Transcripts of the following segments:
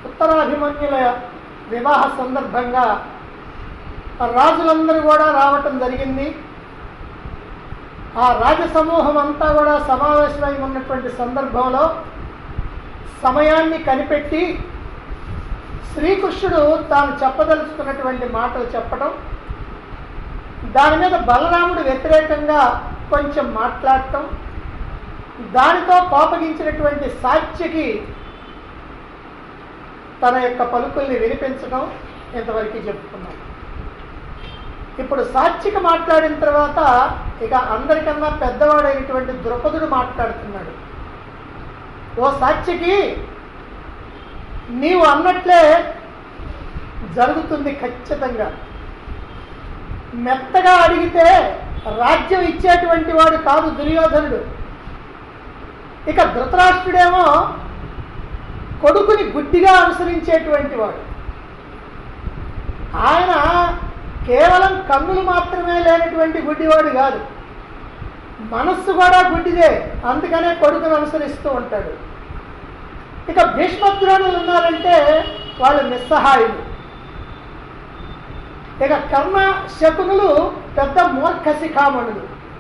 ఉత్తరాభిమన్యుల వివాహ సందర్భంగా రాజులందరూ కూడా రావటం జరిగింది ఆ రాజసమూహం అంతా కూడా సమావేశమై ఉన్నటువంటి సందర్భంలో సమయాన్ని కనిపెట్టి శ్రీకృష్ణుడు తాను చెప్పదలుచుకున్నటువంటి మాటలు చెప్పడం దాని మీద బలరాముడు వ్యతిరేకంగా కొంచెం మాట్లాడటం దానితో కోపగించినటువంటి సాత్యకి తన యొక్క పలుకుల్ని వినిపించడం ఇంతవరకు చెప్పుకున్నాం ఇప్పుడు సాత్విక మాట్లాడిన తర్వాత ఇక అందరికన్నా పెద్దవాడైనటువంటి ద్రుపదుడు మాట్లాడుతున్నాడు ఓ సాత్వికి నీవు అన్నట్లే జరుగుతుంది ఖచ్చితంగా మెత్తగా అడిగితే రాజ్యం ఇచ్చేటువంటి వాడు కాదు దుర్యోధనుడు ఇక ధృతరాష్ట్రుడేమో కొడుకుని గుడ్డిగా అనుసరించేటువంటి వాడు ఆయన కేవలం కన్నులు మాత్రమే లేనటువంటి గుడ్డివాడు కాదు మనస్సు కూడా గుడ్డిదే అందుకనే కొడుకును అనుసరిస్తూ ఉంటాడు ఇక భీష్మద్రోణులు ఉన్నారంటే వాళ్ళు నిస్సహాయులు ఇక కర్ణ శకునులు పెద్ద మూర్ఖ శిఖామణులు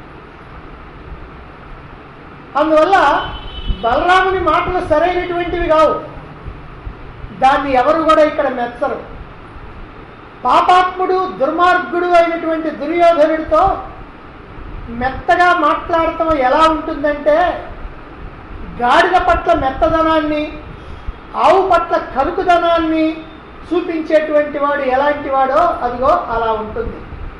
అందువల్ల బలరాముని మాటలు సరైనటువంటివి కావు దాన్ని ఎవరు కూడా ఇక్కడ మెచ్చరు పాపాత్ముడు దుర్మార్గుడు అయినటువంటి దుర్యోధనుడితో మెత్తగా మాట్లాడటం ఎలా ఉంటుందంటే గాడిద పట్ల మెత్తదనాన్ని ఆవు పట్ల కరుకుదనాన్ని చూపించేటువంటి వాడు ఎలాంటి వాడో అదిగో అలా ఉంటుంది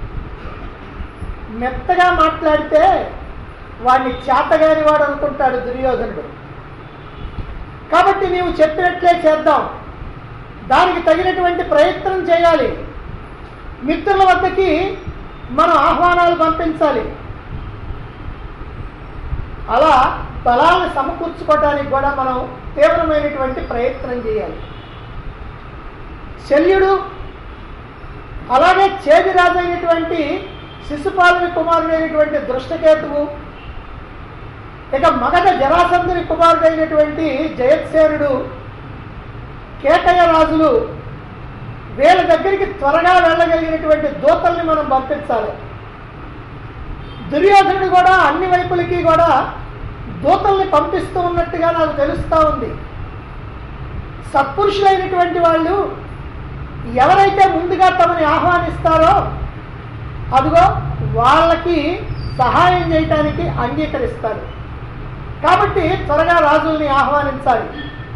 మెత్తగా మాట్లాడితే వాడిని చేతగాని వాడు అనుకుంటాడు దుర్యోధనుడు కాబట్టి నీవు చెప్పినట్లే చేద్దాం దానికి తగినటువంటి ప్రయత్నం చేయాలి మిత్రుల వద్దకి మనం ఆహ్వానాలు పంపించాలి అలా బలాలను సమకూర్చుకోవడానికి కూడా మనం తీవ్రమైనటువంటి ప్రయత్నం చేయాలి శల్యుడు అలాగే చేదిరాజు అయినటువంటి శిశుపాలుని కుమారుడైనటువంటి దృష్టకేతువు ఇక మగధ జరాసంధుని కుమారుడైనటువంటి జయత్సేనుడు కేకయ్య రాజులు వీళ్ళ దగ్గరికి త్వరగా వెళ్ళగలిగినటువంటి దూతల్ని మనం పంపించాలి దుర్యోధనుడు కూడా అన్ని వైపులకి కూడా దూతల్ని పంపిస్తూ ఉన్నట్టుగా నాకు తెలుస్తూ ఉంది సత్పురుషులైనటువంటి వాళ్ళు ఎవరైతే ముందుగా తమని ఆహ్వానిస్తారో అదిగో వాళ్ళకి సహాయం చేయటానికి అంగీకరిస్తారు కాబట్టి త్వరగా రాజుల్ని ఆహ్వానించాలి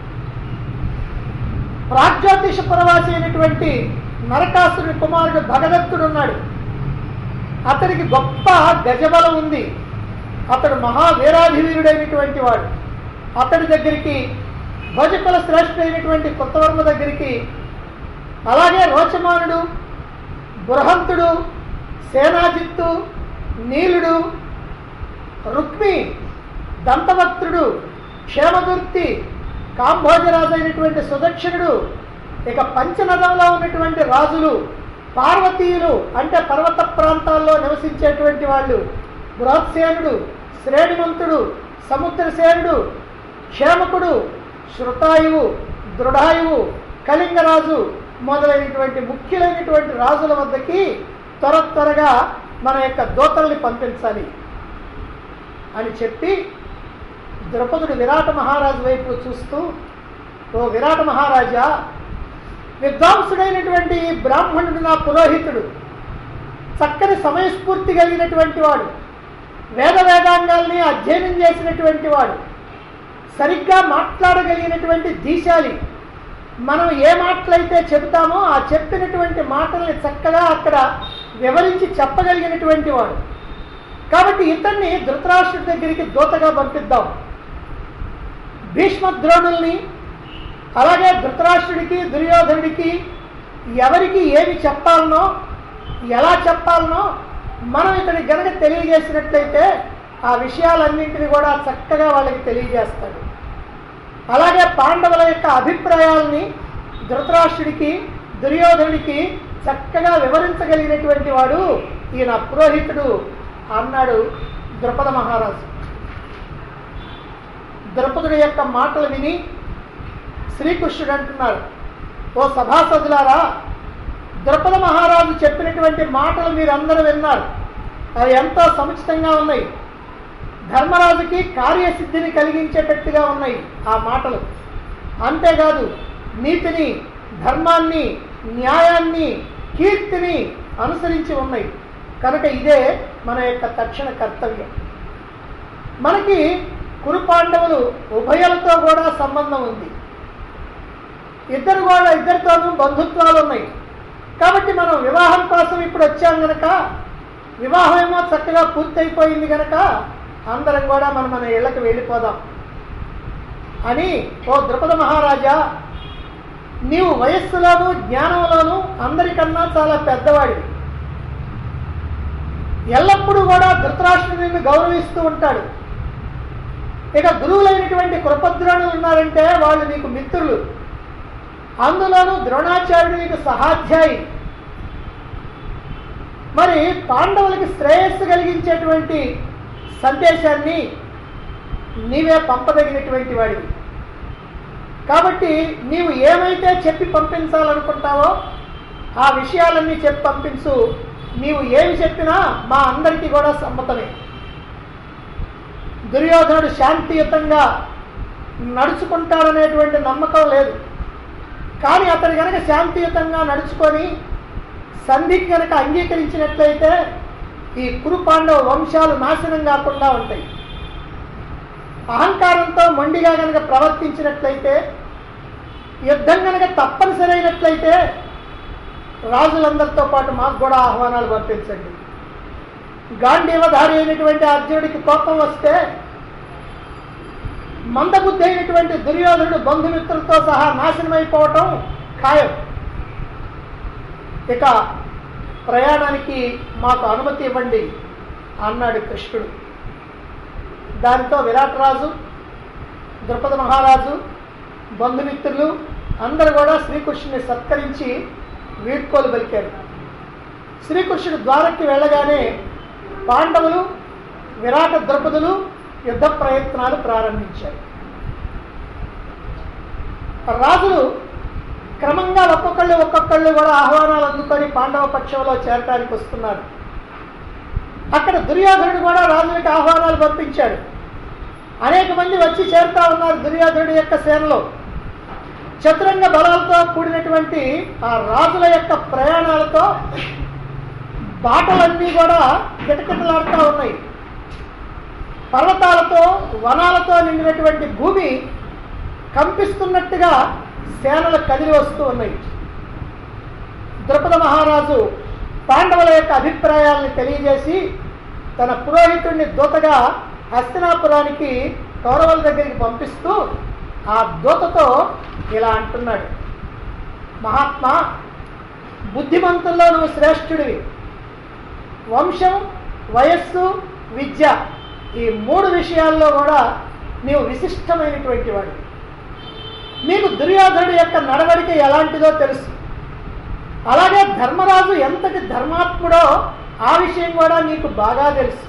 ప్రాగ్జ్యోతిష పురవాసి అయినటువంటి నరకాసురుని కుమారుడు భగదత్తుడు ఉన్నాడు అతనికి గొప్ప గజబలం ఉంది అతడు మహావీరాధివీరుడైనటువంటి వాడు అతడి దగ్గరికి భోజకుల శ్రేష్ఠుడైనటువంటి కొత్తవర్మ దగ్గరికి అలాగే రోచమానుడు బృహంతుడు సేనాజిత్తు నీలుడు రుక్మి దంతవక్త్రుడు క్షేమదుర్తి కాంభోజరాజు అయినటువంటి సుదక్షిణుడు ఇక పంచనదంలో ఉన్నటువంటి రాజులు పార్వతీయులు అంటే పర్వత ప్రాంతాల్లో నివసించేటువంటి వాళ్ళు బృహత్సేనుడు శ్రేణిమంతుడు సముద్రసేనుడు క్షేమకుడు శృతాయువు దృఢాయువు కళింగరాజు మొదలైనటువంటి ముఖ్యులైనటువంటి రాజుల వద్దకి త్వర త్వరగా మన యొక్క దూతల్ని పంపించాలి అని చెప్పి ద్రౌపదుడు విరాట మహారాజు వైపు చూస్తూ ఓ విరాట మహారాజా విద్వాంసుడైనటువంటి ఈ బ్రాహ్మణుడు నా పురోహితుడు చక్కని సమయస్ఫూర్తి కలిగినటువంటి వాడు వేద వేదాంగాల్ని అధ్యయనం చేసినటువంటి వాడు సరిగ్గా మాట్లాడగలిగినటువంటి దీశాలి మనం ఏ మాటలైతే చెబుతామో ఆ చెప్పినటువంటి మాటల్ని చక్కగా అక్కడ వివరించి చెప్పగలిగినటువంటి వాడు కాబట్టి ఇతన్ని ధృతరాష్ట్రుడి దగ్గరికి దూతగా పంపిద్దాం భీష్మద్రోణుల్ని అలాగే ధృతరాష్ట్రుడికి దుర్యోధనుడికి ఎవరికి ఏమి చెప్పాలనో ఎలా చెప్పాలనో మనం ఇతనికి గనక తెలియజేసినట్లయితే ఆ విషయాలన్నింటినీ కూడా చక్కగా వాళ్ళకి తెలియజేస్తాడు అలాగే పాండవుల యొక్క అభిప్రాయాల్ని ధృతరాష్ట్రుడికి దుర్యోధనుడికి చక్కగా వివరించగలిగినటువంటి వాడు ఈయన పురోహితుడు అన్నాడు ద్రుపద మహారాజు ద్రౌపదుడి యొక్క మాటలు విని శ్రీకృష్ణుడు అంటున్నాడు ఓ సభాసదులారా ద్రుపద మహారాజు చెప్పినటువంటి మాటలు మీరందరూ విన్నారు అవి ఎంతో సముచితంగా ఉన్నాయి ధర్మరాజుకి కార్యసిద్ధిని కలిగించేటట్టుగా ఉన్నాయి ఆ మాటలు అంతేకాదు నీతిని ధర్మాన్ని న్యాయాన్ని కీర్తిని అనుసరించి ఉన్నాయి కనుక ఇదే మన యొక్క తక్షణ కర్తవ్యం మనకి కురు పాండవులు ఉభయలతో కూడా సంబంధం ఉంది ఇద్దరు కూడా ఇద్దరితోనూ బంధుత్వాలు ఉన్నాయి కాబట్టి మనం వివాహం కోసం ఇప్పుడు వచ్చాం గనక వివాహం ఏమో చక్కగా పూర్తయిపోయింది గనక అందరం కూడా మనం మన ఇళ్ళకి వెళ్ళిపోదాం అని ఓ ద్రుపద మహారాజా నీవు వయస్సులోను జ్ఞానంలోను అందరికన్నా చాలా పెద్దవాడివి ఎల్లప్పుడూ కూడా ధృతరాష్ట్రుడు నిన్ను గౌరవిస్తూ ఉంటాడు ఇక గురువులైనటువంటి కృపద్రోణులు ఉన్నారంటే వాళ్ళు నీకు మిత్రులు అందులోనూ ద్రోణాచార్యుడు నీకు సహాధ్యాయి మరి పాండవులకి శ్రేయస్సు కలిగించేటువంటి సందేశాన్ని నీవే పంపదగినటువంటి వాడివి కాబట్టి నీవు ఏమైతే చెప్పి పంపించాలనుకుంటావో ఆ విషయాలన్నీ చెప్పి పంపించు నీవు ఏమి చెప్పినా మా అందరికీ కూడా సమ్మతమే దుర్యోధనుడు శాంతియుతంగా నడుచుకుంటాడనేటువంటి నమ్మకం లేదు కానీ అతడు కనుక శాంతియుతంగా నడుచుకొని సంధికి కనుక అంగీకరించినట్లయితే ఈ కురు పాండవ వంశాలు నాశనం కాకుండా ఉంటాయి అహంకారంతో మొండిగా కనుక ప్రవర్తించినట్లయితే యుద్ధం కనుక తప్పనిసరైనట్లయితే రాజులందరితో పాటు మాకు కూడా ఆహ్వానాలు పంపించండి గాంధీవధారి అయినటువంటి అర్జునుడికి కోపం వస్తే మందబుద్ధి అయినటువంటి దుర్యోధనుడు బంధుమిత్రులతో సహా నాశనమైపోవటం ఖాయం ఇక ప్రయాణానికి మాకు అనుమతి ఇవ్వండి అన్నాడు కృష్ణుడు దానితో విరాట్ రాజు ద్రుపద మహారాజు బంధుమిత్రులు అందరూ కూడా శ్రీకృష్ణుని సత్కరించి వీడ్కోలు పలికారు శ్రీకృష్ణుడు ద్వారకి వెళ్ళగానే పాండవులు విరాట ద్రౌపదులు యుద్ధ ప్రయత్నాలు ప్రారంభించారు రాజులు క్రమంగా ఒక్కొక్కళ్ళు ఒక్కొక్కళ్ళు కూడా ఆహ్వానాలు అందుకొని పాండవ పక్షంలో చేరటానికి వస్తున్నారు అక్కడ దుర్యోధనుడు కూడా రాజులకు ఆహ్వానాలు పంపించాడు అనేక మంది వచ్చి చేరుతా ఉన్నారు దుర్యోధనుడి యొక్క సేనలో చతురంగ బలాలతో కూడినటువంటి ఆ రాజుల యొక్క ప్రయాణాలతో బాటలన్నీ కూడా కిటకిటలాడుతూ ఉన్నాయి పర్వతాలతో వనాలతో నిండినటువంటి భూమి కంపిస్తున్నట్టుగా సేనలు కదిలి వస్తూ ఉన్నాయి ద్రుపద మహారాజు పాండవుల యొక్క అభిప్రాయాలను తెలియజేసి తన పురోహితుడిని దూతగా హస్తినాపురానికి కౌరవుల దగ్గరికి పంపిస్తూ ఆ దూతతో ఇలా అంటున్నాడు మహాత్మా బుద్ధిమంతుల్లో నువ్వు శ్రేష్ఠుడివి వంశం వయస్సు విద్య ఈ మూడు విషయాల్లో కూడా నీవు విశిష్టమైనటువంటి వాడివి నీకు దుర్యోధనుడి యొక్క నడవడిక ఎలాంటిదో తెలుసు అలాగే ధర్మరాజు ఎంతటి ధర్మాత్ముడో ఆ విషయం కూడా నీకు బాగా తెలుసు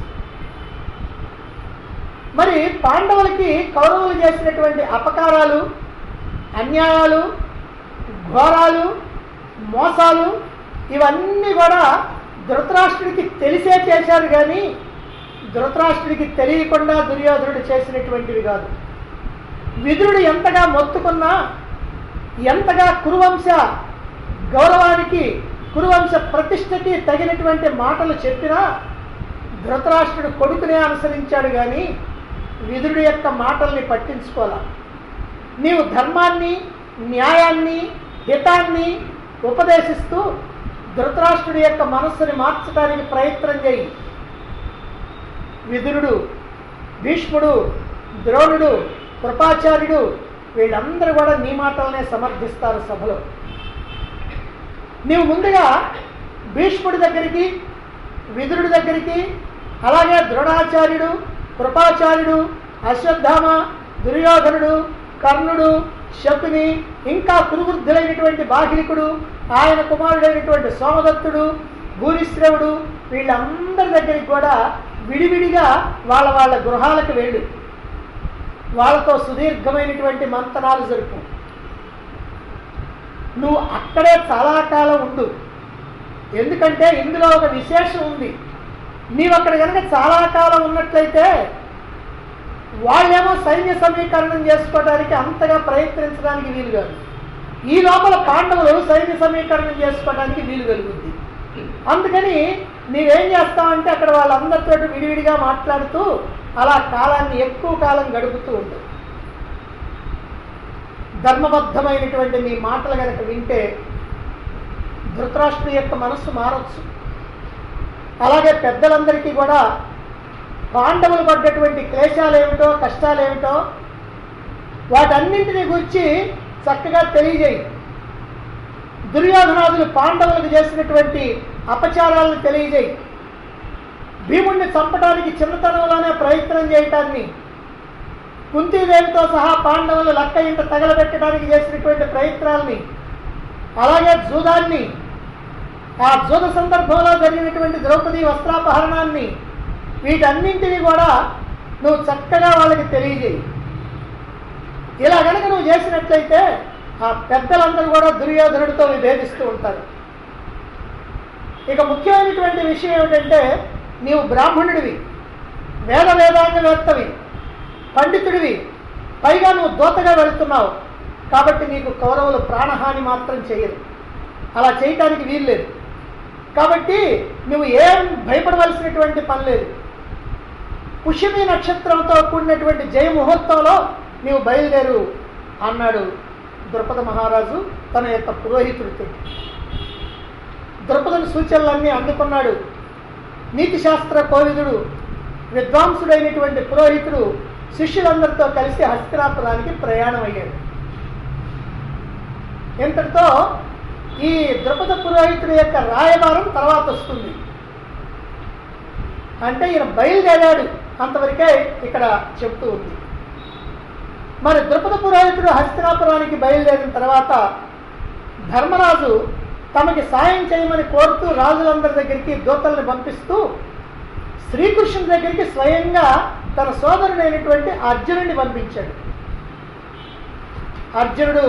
మరి పాండవులకి కౌరవులు చేసినటువంటి అపకారాలు అన్యాయాలు ఘోరాలు మోసాలు ఇవన్నీ కూడా ధృతరాష్ట్రుడికి తెలిసే చేశారు కానీ ధృతరాష్ట్రుడికి తెలియకుండా దుర్యోధనుడు చేసినటువంటివి కాదు విదురుడు ఎంతగా మొత్తుకున్నా ఎంతగా కురువంశ గౌరవానికి కురువంశ ప్రతిష్టకి తగినటువంటి మాటలు చెప్పినా ధృతరాష్ట్రుడు కొడుకునే అనుసరించాడు కానీ విదురుడి యొక్క మాటల్ని పట్టించుకోలే నీవు ధర్మాన్ని న్యాయాన్ని హితాన్ని ఉపదేశిస్తూ ధృతరాష్ట్రుడి యొక్క మనస్సుని మార్చడానికి ప్రయత్నం చేయి విదురుడు భీష్ముడు ద్రోణుడు కృపాచార్యుడు వీళ్ళందరూ కూడా నీ మాటలనే సమర్థిస్తారు సభలో నీవు ముందుగా భీష్ముడి దగ్గరికి విదురుడి దగ్గరికి అలాగే ద్రోణాచార్యుడు కృపాచార్యుడు అశ్వత్థామ దుర్యోధనుడు కర్ణుడు శకుని ఇంకా కురువృద్ధులైనటువంటి బాహిలికుడు ఆయన కుమారుడైనటువంటి సోమదత్తుడు భూరిశ్రవుడు వీళ్ళందరి దగ్గరికి కూడా విడివిడిగా వాళ్ళ వాళ్ళ గృహాలకు వెళ్ళు వాళ్ళతో సుదీర్ఘమైనటువంటి మంతనాలు జరుపు నువ్వు అక్కడే చాలా కాలం ఉండు ఎందుకంటే ఇందులో ఒక విశేషం ఉంది నీవు అక్కడ కనుక చాలా కాలం ఉన్నట్లయితే వాళ్ళేమో సైన్య సమీకరణం చేసుకోవడానికి అంతగా ప్రయత్నించడానికి వీలు కాదు ఈ లోపల పాండవులు సైన్య సమీకరణం చేసుకోవడానికి వీలు కలుగుద్ది అందుకని నీవేం చేస్తావంటే అక్కడ వాళ్ళందరితో విడివిడిగా మాట్లాడుతూ అలా కాలాన్ని ఎక్కువ కాలం గడుపుతూ ఉండు ధర్మబద్ధమైనటువంటి నీ మాటలు కనుక వింటే ధృతరాష్ట్రుడి యొక్క మనస్సు మారచ్చు అలాగే పెద్దలందరికీ కూడా పాండవులు పడ్డటువంటి క్లేశాలు ఏమిటో కష్టాలు ఏమిటో వాటన్నింటిని గురించి చక్కగా తెలియజేయి దుర్యోధనాదులు పాండవులకు చేసినటువంటి అపచారాలను తెలియజేయి భీముణ్ణి చంపడానికి చిన్నతనంలోనే ప్రయత్నం చేయటాన్ని కుంతీదేవితో సహా పాండవులు లక్క ఇంట తగలబెట్టడానికి చేసినటువంటి ప్రయత్నాల్ని అలాగే జూదాన్ని ఆ జూద సందర్భంలో జరిగినటువంటి ద్రౌపది వస్త్రాపహరణాన్ని వీటన్నింటినీ కూడా నువ్వు చక్కగా వాళ్ళకి తెలియజేయి ఇలా కనుక నువ్వు చేసినట్లయితే ఆ పెద్దలందరూ కూడా దుర్యోధనుడితో విభేదిస్తూ ఉంటారు ఇక ముఖ్యమైనటువంటి విషయం ఏమిటంటే నీవు బ్రాహ్మణుడివి వేద వేదాంగవేత్తవి పండితుడివి పైగా నువ్వు దూతగా వెళుతున్నావు కాబట్టి నీకు కౌరవులు ప్రాణహాని మాత్రం చేయరు అలా చేయటానికి వీల్లేదు కాబట్టి నువ్వు ఏం భయపడవలసినటువంటి పని లేదు పుష్యమి నక్షత్రంతో కూడినటువంటి జయ ముహూర్తంలో నీవు బయలుదేరు అన్నాడు ద్రుపద మహారాజు తన యొక్క పురోహితుడితో ద్రుపదని సూచనలన్నీ అందుకున్నాడు నీతి శాస్త్ర కోవిదుడు విద్వాంసుడైనటువంటి పురోహితుడు శిష్యులందరితో కలిసి హస్తినాపురానికి ప్రయాణం అయ్యాడు ఇంతటితో ఈ ద్రుపద పురోహితుడి యొక్క రాయబారం తర్వాత వస్తుంది అంటే ఈయన బయలుదేరాడు అంతవరకే ఇక్కడ చెప్తూ ఉంది మరి ద్రుపద పురోహితుడు హస్తినాపురానికి బయలుదేరిన తర్వాత ధర్మరాజు తమకి సాయం చేయమని కోరుతూ రాజులందరి దగ్గరికి దూతల్ని పంపిస్తూ శ్రీకృష్ణుని దగ్గరికి స్వయంగా తన సోదరుడైనటువంటి అర్జునుడిని పంపించాడు అర్జునుడు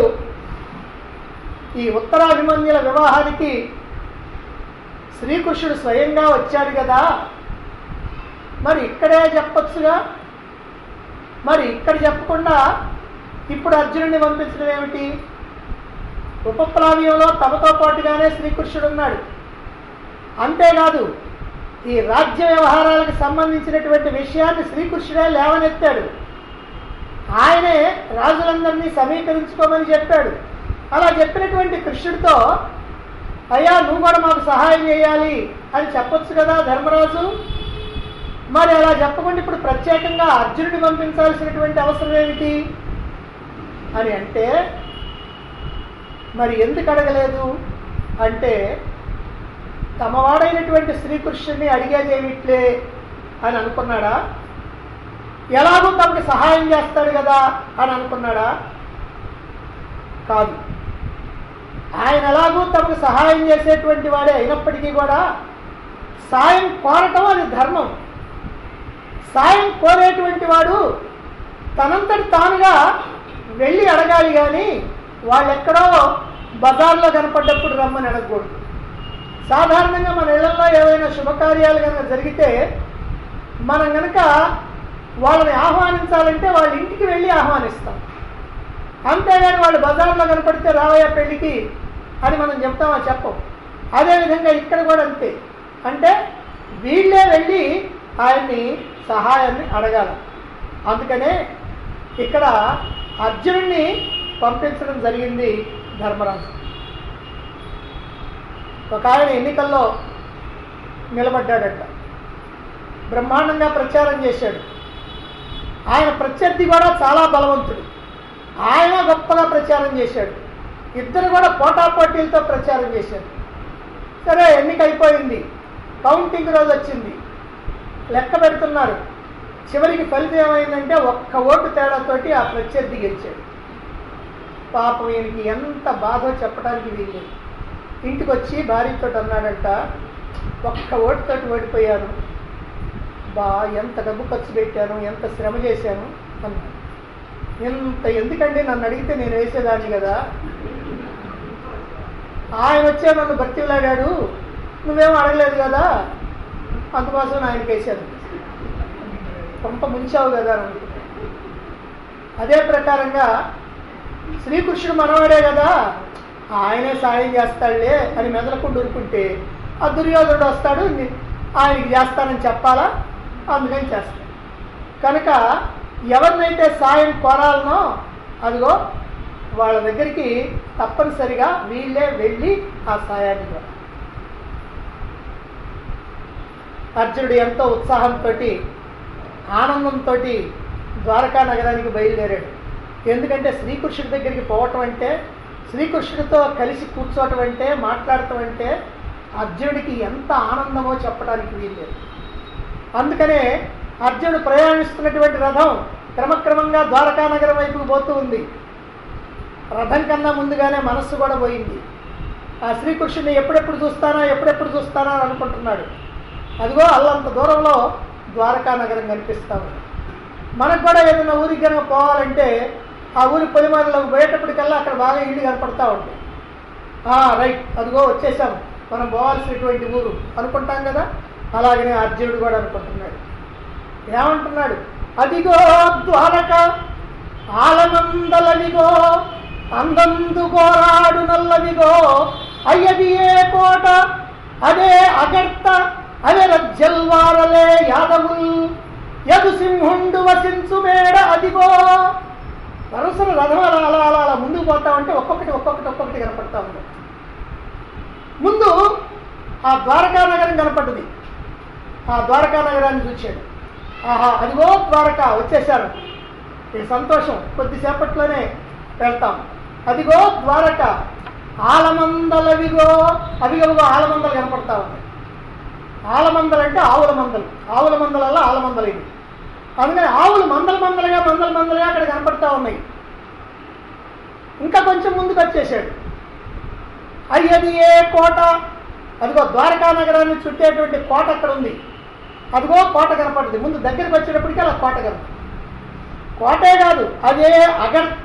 ఈ ఉత్తరాభిమన్యుల వివాహానికి శ్రీకృష్ణుడు స్వయంగా వచ్చాడు కదా మరి ఇక్కడే చెప్పొచ్చుగా మరి ఇక్కడ చెప్పకుండా ఇప్పుడు అర్జునుడిని పంపించడం ఏమిటి ఉపప్లావ్యంలో తమతో పాటుగానే శ్రీకృష్ణుడు ఉన్నాడు అంతేకాదు ఈ రాజ్య వ్యవహారాలకు సంబంధించినటువంటి విషయాన్ని శ్రీకృష్ణుడే లేవనెత్తాడు ఆయనే రాజులందరినీ సమీకరించుకోమని చెప్పాడు అలా చెప్పినటువంటి కృష్ణుడితో అయ్యా నువ్వు కూడా మాకు సహాయం చేయాలి అని చెప్పొచ్చు కదా ధర్మరాజు మరి అలా చెప్పకుండా ఇప్పుడు ప్రత్యేకంగా అర్జునుడిని పంపించాల్సినటువంటి అవసరం ఏమిటి అని అంటే మరి ఎందుకు అడగలేదు అంటే తమవాడైనటువంటి శ్రీకృష్ణుడిని అడిగేదేమిట్లే అని అనుకున్నాడా ఎలాగో తమకి సహాయం చేస్తాడు కదా అని అనుకున్నాడా కాదు ఆయన ఎలాగూ తమకు సహాయం చేసేటువంటి వాడే అయినప్పటికీ కూడా సాయం కోరటం అది ధర్మం సాయం కోరేటువంటి వాడు తనంతటి తానుగా వెళ్ళి అడగాలి కానీ వాళ్ళెక్కడో బజార్లో కనపడ్డప్పుడు రమ్మని అడగకూడదు సాధారణంగా మన ఇళ్లలో ఏవైనా శుభకార్యాలు కనుక జరిగితే మనం కనుక వాళ్ళని ఆహ్వానించాలంటే వాళ్ళ ఇంటికి వెళ్ళి ఆహ్వానిస్తాం అంతేగాని వాళ్ళు బజార్లో కనపడితే రావయ్య పెళ్ళికి అని మనం చెప్తామా చెప్పం అదేవిధంగా ఇక్కడ కూడా అంతే అంటే వీళ్ళే వెళ్ళి ఆయన్ని సహాయాన్ని అడగాల అందుకనే ఇక్కడ అర్జునుడిని పంపించడం జరిగింది ధర్మరాజు ఒక ఆయన ఎన్నికల్లో నిలబడ్డాడట బ్రహ్మాండంగా ప్రచారం చేశాడు ఆయన ప్రత్యర్థి కూడా చాలా బలవంతుడు ఆయన గొప్పగా ప్రచారం చేశాడు ఇద్దరు కూడా పోటాపోటీలతో ప్రచారం చేశారు సరే ఎన్నిక అయిపోయింది కౌంటింగ్ రోజు వచ్చింది లెక్క పెడుతున్నారు చివరికి ఫలితం ఏమైందంటే ఒక్క ఓటు తేడాతోటి ఆ ప్రత్యర్థి గెలిచాడు పాపం ఈయనకి ఎంత బాధో చెప్పడానికి వీల్లేదు ఇంటికి వచ్చి భార్యతో అన్నాడంట ఒక్క ఓటుతోటి ఓడిపోయాను బా ఎంత డబ్బు ఖర్చు పెట్టాను ఎంత శ్రమ చేశాను అన్నాడు ఎంత ఎందుకంటే నన్ను అడిగితే నేను వేసేదాన్ని కదా ఆయన వచ్చే నన్ను భక్తిలాడాడు నువ్వేం అడగలేదు కదా అందుకోసం ఆయనకి వేశాను కొంత ముంచావు కదా అని అనుకున్నాడు. అదే ప్రకారంగా శ్రీకృష్ణుడు మనవాడే కదా ఆయనే సాయం చేస్తాడులే అని మెదలకుండా ఊరుకుంటే ఆ దుర్యోధనుడు వస్తాడు ని- ఆయనకి చేస్తానని చెప్పాలా అందుకని చేస్తాడు కనుక ఎవరినైతే సాయం కోరాలనో అదిగో వాళ్ళ దగ్గరికి తప్పనిసరిగా వీళ్ళే వెళ్ళి ఆ సాయాన్ని కోరాలి అర్జునుడు ఎంతో ఉత్సాహంతో ఆనందంతో ద్వారకా నగరానికి బయలుదేరాడు ఎందుకంటే శ్రీకృష్ణుడి దగ్గరికి పోవటం అంటే శ్రీకృష్ణుడితో కలిసి కూర్చోవటం అంటే మాట్లాడటం అంటే అర్జునుడికి ఎంత ఆనందమో చెప్పడానికి వీల్లేదు అందుకనే అర్జునుడు ప్రయాణిస్తున్నటువంటి రథం క్రమక్రమంగా ద్వారకా నగరం వైపుకు పోతూ ఉంది రథం కన్నా ముందుగానే మనస్సు కూడా పోయింది ఆ శ్రీకృష్ణుడిని ఎప్పుడెప్పుడు చూస్తానా ఎప్పుడెప్పుడు చూస్తానా అని అనుకుంటున్నాడు అదిగో అల్లంత దూరంలో ద్వారకా నగరం కనిపిస్తా ఉంది మనకు కూడా ఏదైనా ఊరికి కనుక పోవాలంటే ఆ ఊరి పొలిమారిలోకి పోయేటప్పటికల్లా అక్కడ బాగా ఇల్లు కనపడతా ఉంటాయి ఆ, రైట్ అదిగో వచ్చేసాం మనం పోవాల్సినటువంటి ఊరు అనుకుంటాం కదా అలాగనే అర్జునుడు కూడా అనుకుంటున్నాడు ఏమంటున్నాడు అదిగో ద్వారక ఆలమందలవిగో అందందు గోరాడు నల్లవిగో అయ్యది ఏ కోట అదే అగర్త అదే రజ్జల్వారలే యాదవుల్ యదు సింహుండు వసించు మేడ అదిగో వరుసల రథం అలా అలా అలా అలా ముందుకు పోతా ఉంటే ఒక్కొక్కటి ఒక్కొక్కటి ఒక్కొక్కటి కనపడతా ఉంది ముందు ఆ ద్వారకా నగరం కనపడ్డది ఆ ద్వారకా నగరాన్ని చూచాడు ఆహా అదిగో ద్వారకా వచ్చేసారు ఈ సంతోషం కొద్దిసేపట్లోనే వెళ్తాం అదిగో ద్వారక ఆలమందలవిగో అవిగవిగో ఆలమందలు కనపడతా ఉన్నాయి ఆలమందలు అంటే ఆవుల మందలు ఆవుల మందలల్లో ఆలమందలు ఇవి అందుకని ఆవులు మందల మందలుగా మందల మందలుగా అక్కడ కనపడతా ఉన్నాయి ఇంకా కొంచెం ముందుకు వచ్చేసాడు అయ్యది ఏ కోట అదిగో ద్వారకా నగరాన్ని చుట్టేటువంటి కోట అక్కడ ఉంది అదిగో కోట కనపడుతుంది ముందు దగ్గరికి వచ్చేటప్పటికి అలా కోట కనపడుతుంది కోటే కాదు అదే అగర్త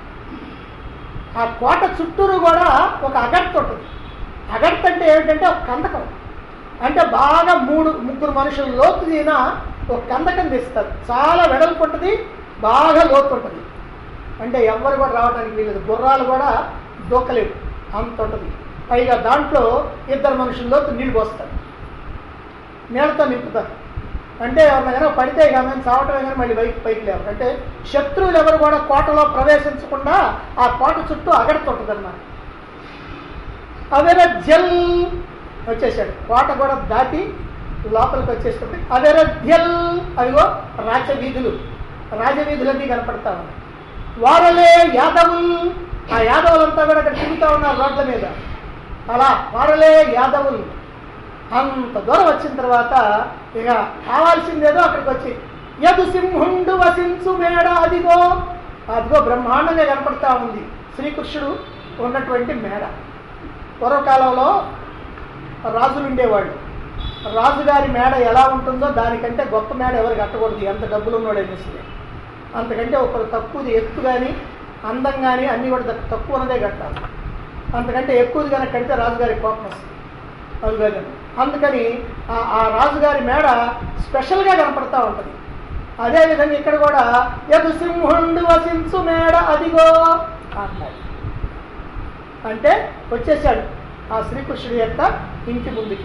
ఆ కోట చుట్టూరు కూడా ఒక అగర్త ఉంటుంది అగర్త అంటే ఏమిటంటే ఒక కందకం అంటే బాగా మూడు ముగ్గురు మనుషులు లోతు తీన ఒక కందకం తీస్తారు చాలా వెడల్పు ఉంటుంది బాగా లోతు ఉంటుంది అంటే ఎవరు కూడా రావడానికి వీలదు గుర్రాలు కూడా దూకలేవు అంత ఉంటుంది పైగా దాంట్లో ఇద్దరు మనుషుల లోతు నీళ్ళు పోస్తారు నీళ్ళతో నింపుతారు అంటే ఎవరిన కనుక పడితే కానీ చావటమే కానీ మళ్ళీ పైకి పైకి లేవు అంటే శత్రువులు ఎవరు కూడా కోటలో ప్రవేశించకుండా ఆ కోట చుట్టూ అగడుతుంటుంది అన్నమాట అవేర జల్ వచ్చేసాడు కోట కూడా దాటి లోపలికి వచ్చేస్తుంది అవేర జల్ అవిగో రాజవీధులు రాజవీధులన్నీ కనపడతా ఉన్నాయి వారలే యాదవులు ఆ యాదవులంతా కూడా అక్కడ తిరుగుతూ ఉన్నారు రోడ్ల మీద అలా వారలే యాదవులు అంత దూరం వచ్చిన తర్వాత ఇక కావాల్సిందేదో అక్కడికి వచ్చి యదు సింహుండు వసించు మేడ అదిగో అదిగో బ్రహ్మాండంగా కనపడతా ఉంది శ్రీకృష్ణుడు ఉన్నటువంటి మేడ పూర్వకాలంలో రాజులు ఉండేవాళ్ళు రాజుగారి మేడ ఎలా ఉంటుందో దానికంటే గొప్ప మేడ ఎవరు కట్టకూడదు ఎంత డబ్బులు ఉన్నాడు అనేసి అంతకంటే ఒకరు తక్కువది ఎత్తు కానీ అందం కానీ అన్నీ కూడా తక్కు- తక్కువ ఉన్నదే కట్టాలి అంతకంటే ఎక్కువది కనుక కడితే రాజుగారి కోపం వస్తుంది రాజుగారి అందుకని ఆ- ఆ రాజుగారి మేడ స్పెషల్గా కనపడతా ఉంటుంది అదేవిధంగా ఇక్కడ కూడా యదు సింహుండు వసించు మేడ అదిగో అన్నాడు అంటే వచ్చేసాడు ఆ శ్రీకృష్ణుడి యొక్క ఇంటి ముందుకి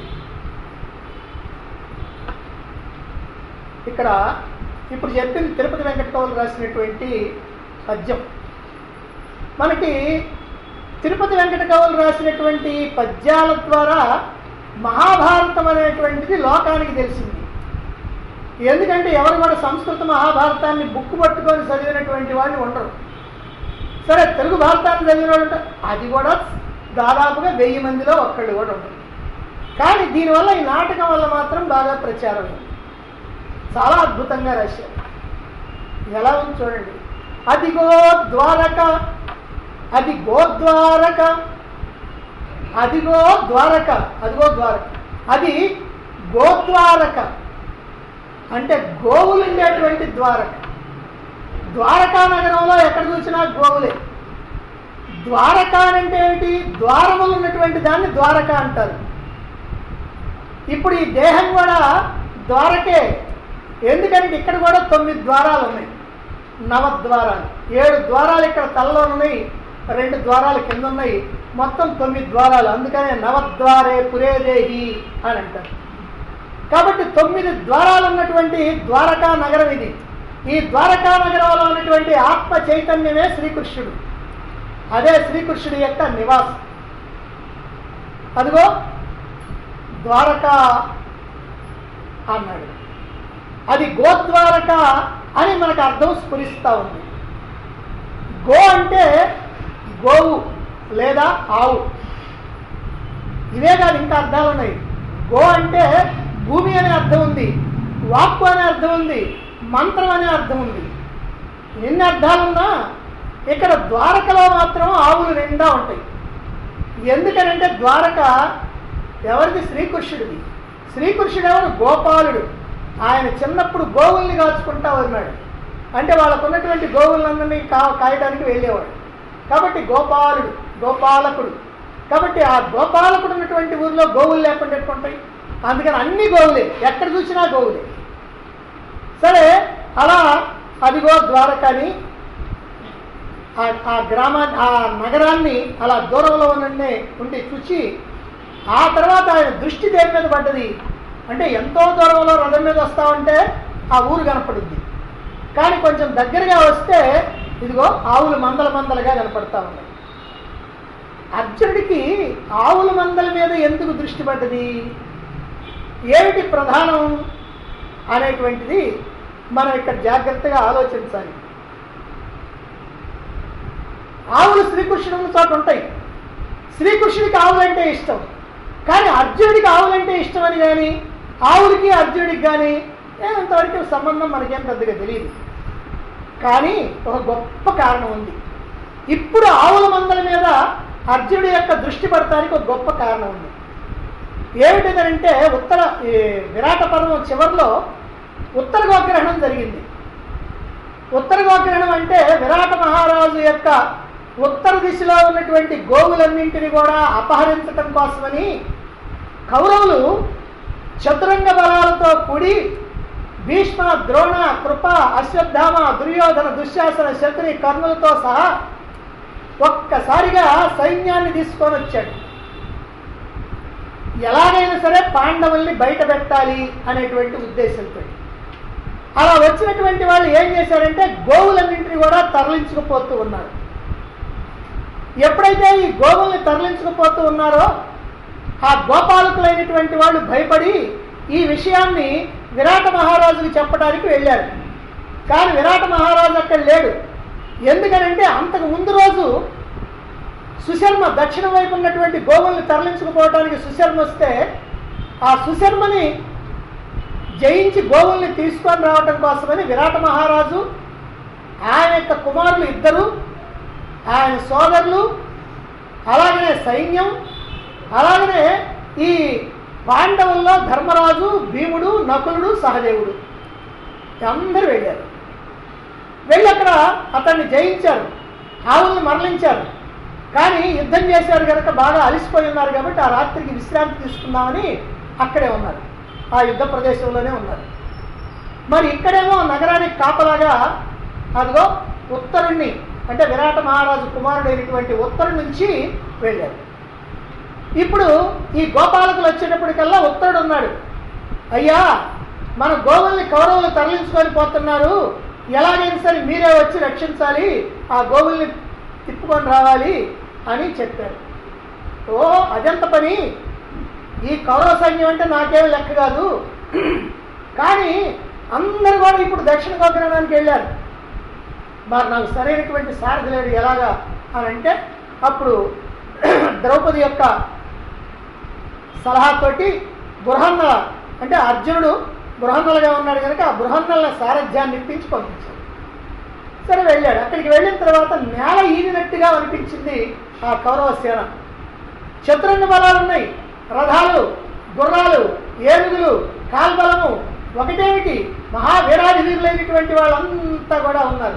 ఇక్కడ ఇప్పుడు చెప్పింది తిరుపతి వెంకట కవులు రాసినటువంటి పద్యం మనకి తిరుపతి వెంకట కవులు రాసినటువంటి పద్యాల ద్వారా మహాభారతం అనేటువంటిది లోకానికి తెలిసింది ఎందుకంటే ఎవరు కూడా సంస్కృత మహాభారతాన్ని బుక్ పట్టుకొని చదివినటువంటి వాళ్ళు ఉండరు సరే తెలుగు భారతాన్ని చదివిన వాళ్ళు ఉంటారు అది కూడా దాదాపుగా వెయ్యి మందిలో ఒక్కళ్ళు కూడా ఉండరు కానీ దీనివల్ల ఈ నాటకం వల్ల మాత్రం బాగా ప్రచారం అయింది చాలా అద్భుతంగా రాశారు ఎలా ఉంది చూడండి అదిగో ద్వారక అది గోద్వారక అదిగో ద్వారక అదిగో ద్వారక అది గోద్వారక అంటే గోవులు ఉండేటువంటి ద్వారక ద్వారకా నగరంలో ఎక్కడ చూసినా గోవులే ద్వారక అంటే ఏమిటి ద్వారములు ఉన్నటువంటి దాన్ని ద్వారక అంటారు ఇప్పుడు ఈ దేహం కూడా ద్వారకే ఎందుకంటే ఇక్కడ కూడా తొమ్మిది ద్వారాలు ఉన్నాయి నవద్వారాలు ఏడు ద్వారాలు ఇక్కడ తలలో ఉన్నాయి రెండు ద్వారాలు కింద ఉన్నాయి మొత్తం తొమ్మిది ద్వారాలు అందుకనే నవద్వారే పురేదేహి అని అంటారు కాబట్టి తొమ్మిది ద్వారాలు ఉన్నటువంటి ద్వారకా నగరం ఇది ఈ ద్వారకా నగరంలో ఉన్నటువంటి ఆత్మ చైతన్యమే శ్రీకృష్ణుడు అదే శ్రీకృష్ణుడి యొక్క నివాసం అదిగో ద్వారక అన్నాడు అది గోద్వారక అని మనకు అర్థం స్ఫురిస్తూ ఉంది గో అంటే గోవు లేదా ఆవు ఇవే కాదు ఇంకా అర్థాలు ఉన్నాయి గో అంటే భూమి అనే అర్థం ఉంది వాక్కు అనే అర్థం ఉంది మంత్రం అనే అర్థం ఉంది ఎన్ని అర్థాలున్నా ఇక్కడ ద్వారకలో మాత్రం ఆవులు నిండా ఉంటాయి ఎందుకనంటే ద్వారక ఎవరిది శ్రీకృష్ణుడిది శ్రీకృష్ణుడు ఎవరు గోపాలుడు ఆయన చిన్నప్పుడు గోవుల్ని కాచుకుంటా ఉన్నాడు అంటే వాళ్ళకు ఉన్నటువంటి గోవులందరినీ కా కాయడానికి వెళ్ళేవాడు కాబట్టి గోపాలుడు గోపాలకుడు కాబట్టి ఆ గోపాలకుడు ఉన్నటువంటి ఊర్లో గోవులు లేకుండా ఎట్టుకుంటాయి అందుకని అన్ని గోవులే ఎక్కడ చూసినా గోవులే సరే అలా అదిగో ద్వారకాని ఆ- ఆ గ్రామా ఆ నగరాన్ని అలా దూరంలో ఉండే ఉండి చూసి ఆ తర్వాత ఆయన దృష్టి దేని మీద పడ్డది అంటే ఎంతో దూరంలో రథం మీద వస్తా ఉంటే ఆ ఊరు కనపడుద్ది కానీ కొంచెం దగ్గరగా వస్తే ఇదిగో ఆవులు మందల మందలుగా కనపడతా ఉన్నాయి అర్జునుడికి ఆవుల మందల మీద ఎందుకు దృష్టి పడ్డది ఏమిటి ప్రధానం అనేటువంటిది మనం ఇక్కడ జాగ్రత్తగా ఆలోచించాలి ఆవులు శ్రీకృష్ణుడు ఉన్న చోట ఉంటాయి శ్రీకృష్ణుడికి ఆవులంటే ఇష్టం కానీ అర్జునుడికి ఆవులంటే ఇష్టం అని కానీ ఆవులకి అర్జునుడికి కానీ ఏమంతవరకు సంబంధం మనకేం పెద్దగా తెలియదు కానీ ఒక గొప్ప కారణం ఉంది ఇప్పుడు ఆవుల మందల మీద అర్జునుడి యొక్క దృష్టి పడటానికి ఒక గొప్ప కారణం ఉంది ఏమిటిదంటే ఉత్తర ఈ విరాట పర్వం చివరిలో ఉత్తర గోగ్రహణం జరిగింది ఉత్తర గోగ్రహణం అంటే విరాట మహారాజు యొక్క ఉత్తర దిశలో ఉన్నటువంటి గోవులన్నింటినీ కూడా అపహరించటం కోసమని కౌరవులు చతురంగ బలాలతో కూడి భీష్మ ద్రోణ కృప అశ్వత్థామ దుర్యోధన దుశ్శాసన శత్రి కర్ణులతో సహా ఒక్కసారిగా సైన్యాన్ని తీసుకొని వచ్చాడు ఎలాగైనా సరే పాండవుల్ని బయట పెట్టాలి అనేటువంటి ఉద్దేశంతో అలా వచ్చినటువంటి వాళ్ళు ఏం చేశారంటే గోవులన్నింటినీ కూడా తరలించుకుపోతూ ఉన్నారు ఎప్పుడైతే ఈ గోవుల్ని తరలించుకుపోతూ ఉన్నారో ఆ గోపాలకులైనటువంటి వాళ్ళు భయపడి ఈ విషయాన్ని విరాట మహారాజుకి చెప్పడానికి వెళ్ళారు కానీ విరాట మహారాజు అక్కడ లేడు ఎందుకనంటే అంతకు ముందు రోజు సుశర్మ దక్షిణ వైపు ఉన్నటువంటి గోవుల్ని తరలించుకుపోవడానికి సుశర్మ వస్తే ఆ సుశర్మని జయించి గోవుల్ని తీసుకొని రావటం కోసమని విరాట మహారాజు ఆయన యొక్క కుమారులు ఇద్దరు ఆయన సోదరులు అలాగనే సైన్యం అలాగనే ఈ పాండవుల్లో ధర్మరాజు భీముడు నకులుడు సహదేవుడు అందరూ వెళ్ళారు వెళ్ళి అక్కడ అతన్ని జయించారు ఆవుల్ని మరలించారు కానీ యుద్ధం చేశారు కనుక బాగా అలసిపోయి ఉన్నారు కాబట్టి ఆ రాత్రికి విశ్రాంతి తీసుకుందామని అక్కడే ఉన్నారు ఆ యుద్ధ ప్రదేశంలోనే ఉన్నారు మరి ఇక్కడేమో నగరానికి కాపలాగా అదిగో ఉత్తరుణ్ణి అంటే విరాట మహారాజు కుమారుడైనటువంటి ఉత్తరు నుంచి వెళ్ళారు ఇప్పుడు ఈ గోపాలకులు వచ్చేటప్పటికల్లా ఉత్తరుడు ఉన్నాడు అయ్యా మన గోవుల్ని కౌరవులు తరలించుకొని పోతున్నారు ఎలాగైనా సరే మీరే వచ్చి రక్షించాలి ఆ గోవుల్ని తిప్పుకొని రావాలి అని చెప్పారు ఓ అదెంత పని ఈ కౌరవ సైన్యం అంటే నాకేం లెక్క కాదు కానీ అందరు కూడా ఇప్పుడు దక్షిణ గోగ్రహణానికి వెళ్ళారు మరి నాకు సరైనటువంటి సారథి లేడు ఎలాగా అని అంటే అప్పుడు ద్రౌపది యొక్క సలహాతోటి బృహన్నల అంటే అర్జునుడు బృహన్నలుగా ఉన్నాడు కనుక ఆ బృహన్నల సారథ్యాన్ని ఇప్పించి పంపించాడు సరే వెళ్ళాడు అక్కడికి వెళ్ళిన తర్వాత నేల ఈనినట్టుగా అనిపించింది ఆ కౌరవ సేన చతురంగ బలాలు ఉన్నాయి రథాలు గుర్రాలు ఏనుగులు కాల్బలము ఒకటేమిటి మహావీరాది వీరులైనటువంటి వాళ్ళంతా కూడా ఉన్నారు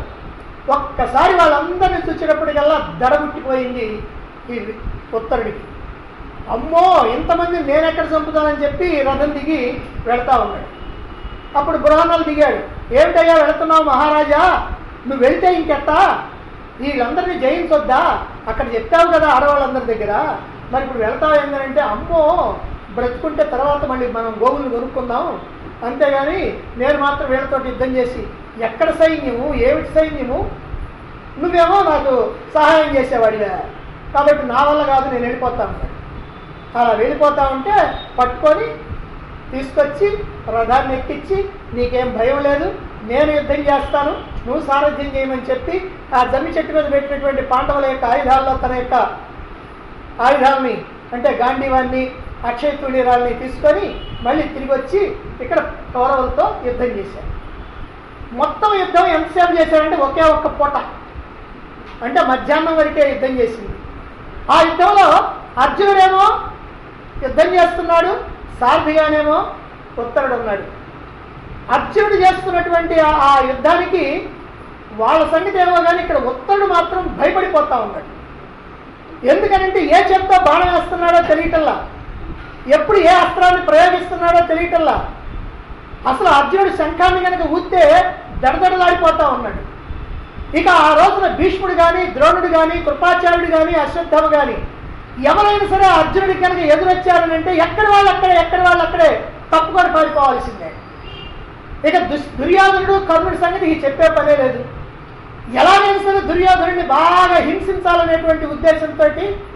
ఒక్కసారి వాళ్ళందరినీ చూసినప్పటికల్లా దడబుట్టిపోయింది ఈ ఉత్తరుడికి అమ్మో ఇంతమంది నేను ఎక్కడ చంపుతానని చెప్పి రథం దిగి వెళ్తా ఉన్నాడు అప్పుడు బృహన్నలు దిగాడు ఏమిటయ్యా వెళుతున్నావు మహారాజా నువ్వు వెళ్తే ఇంకెట్టా వీళ్ళందరినీ జయించొద్దా అక్కడ చెప్పావు కదా ఆడవాళ్ళందరి దగ్గర మరి ఇప్పుడు వెళ్తావు ఏంటంటే అమ్మో బ్రతుకుంటే తర్వాత మళ్ళీ మనం గోవులు కొనుక్కుందాం అంతేగాని నేను మాత్రం వీళ్ళతో యుద్ధం చేసి ఎక్కడ సైన్యము ఏమిటి సైన్యము నువ్వేమో నాకు సహాయం చేసేవాడివా కాబట్టి నా వల్ల కాదు నేను వెళ్ళిపోతా ఉంటాను అలా వెళ్ళిపోతా ఉంటే పట్టుకొని తీసుకొచ్చి రథాన్ని ఎక్కించి నీకేం భయం లేదు నేను యుద్ధం చేస్తాను నువ్వు సారథ్యం చేయమని చెప్పి ఆ జమ్మి చెట్టు మీద పెట్టినటువంటి పాండవుల యొక్క ఆయుధాల్లో తన యొక్క ఆయుధాలని అంటే గాంధీవాన్ని అక్షయ తుణీరాల్ని తీసుకొని మళ్ళీ తిరిగి వచ్చి ఇక్కడ కౌరవులతో యుద్ధం చేశాడు మొత్తం యుద్ధం ఎంతసేపు చేశాడంటే ఒకే ఒక్క పూట అంటే మధ్యాహ్నం వరకే యుద్ధం చేసింది ఆ యుద్ధంలో అర్జునుడేమో యుద్ధం చేస్తున్నాడు సారథిగానేమో ఉత్తరుడు ఉన్నాడు అర్జునుడు చేస్తున్నటువంటి ఆ- ఆ యుద్ధానికి వాళ్ళ సంగతి ఏమో కానీ ఇక్కడ ఉత్తరుడు మాత్రం భయపడిపోతా ఉన్నాడు ఎందుకనంటే ఏ చేత్తో బాణం వేస్తున్నాడో తెలియటల్లా ఎప్పుడు ఏ అస్త్రాన్ని ప్రయోగిస్తున్నాడో తెలియటల్లా అసలు అర్జునుడు శంఖాన్ని కనుక ఊస్తే దడదడలాడిపోతా ఉన్నాడు ఇక ఆ రోజున భీష్ముడు కానీ ద్రోణుడు కానీ కృపాచార్యుడు కానీ అశ్వత్థమ కానీ ఎవరైనా సరే అర్జునుడికి కనుక ఎదురొచ్చారని అంటే ఎక్కడ వాళ్ళు అక్కడే ఎక్కడ వాళ్ళు అక్కడే తప్పుకొని పారిపోవాల్సిందే ఇక దుస్ దుర్యోధనుడు కర్ణుడి సంగతి ఈ చెప్పే పనే లేదు ఎలాగైనా సరే దుర్యోధనుడిని బాగా హింసించాలనేటువంటి ఉద్దేశంతో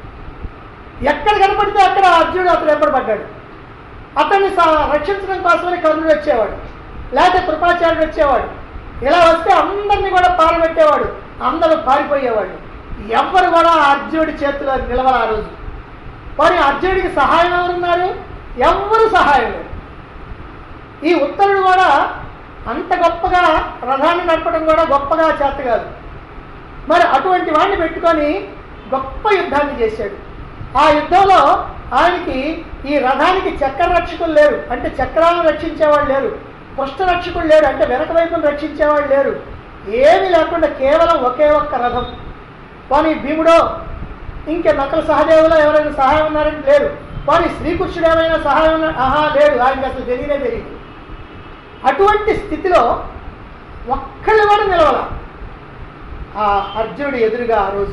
ఎక్కడ కనపడితే అక్కడ అర్జునుడు అతను వెంబడబడ్డాడు అతన్ని సా- రక్షించడం కోసమని కర్ణుడు వచ్చేవాడు లేకపోతే కృపాచార్యుడు వచ్చేవాడు ఇలా వస్తే అందరినీ కూడా పారబెట్టేవాడు అందరూ పారిపోయేవాళ్ళు ఎవ్వరు కూడా ఆ అర్జునుడి చేతిలో నిలవరు ఆ రోజు మరి అర్జునుడికి సహాయం ఎవరున్నారు ఎవ్వరు సహాయం లేదు ఈ ఉత్తరుడు కూడా అంత గొప్పగా రథాన్ని నడపడం కూడా గొప్పగా చేత కాదు మరి అటువంటి వాడిని పెట్టుకొని గొప్ప యుద్ధాన్ని చేశాడు ఆ యుద్ధంలో ఆయనకి ఈ రథానికి చక్ర రక్షకులు లేరు అంటే చక్రాలను రక్షించేవాళ్ళు లేరు పృష్ఠ రక్షకులు లేరు అంటే వెనక వైపును రక్షించేవాళ్ళు లేరు ఏమీ లేకుండా కేవలం ఒకే ఒక్క రథం కానీ భీముడో ఇంకే నకల సహదేవులో ఎవరైనా సహాయం ఉన్నారంటే లేరు కానీ శ్రీకృష్ణుడు ఏమైనా సహాయం ఉన్నా ఆహా లేడు ఆయనకి అసలు తెలియనే తెలియదు అటువంటి స్థితిలో ఒక్కళ్ళు కూడా నిలవల ఆ అర్జునుడు ఎదురుగా ఆ రోజు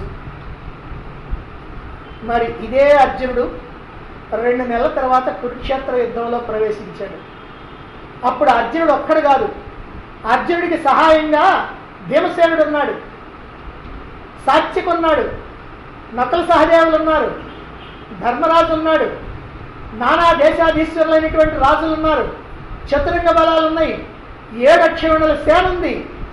మరి ఇదే అర్జునుడు రెండు నెలల తర్వాత కురుక్షేత్ర యుద్ధంలో ప్రవేశించాడు అప్పుడు అర్జునుడు ఒక్కడు కాదు అర్జునుడికి సహాయంగా భీమసేనుడు ఉన్నాడు సాత్విక్ ఉన్నాడు నకల సహదేవులు ఉన్నారు ధర్మరాజు ఉన్నాడు నానా దేశాధీశ్వరులైనటువంటి రాజులు ఉన్నారు చతురంగ బలాలు ఉన్నాయి ఏడు అక్షరుణుల సేన ఉంది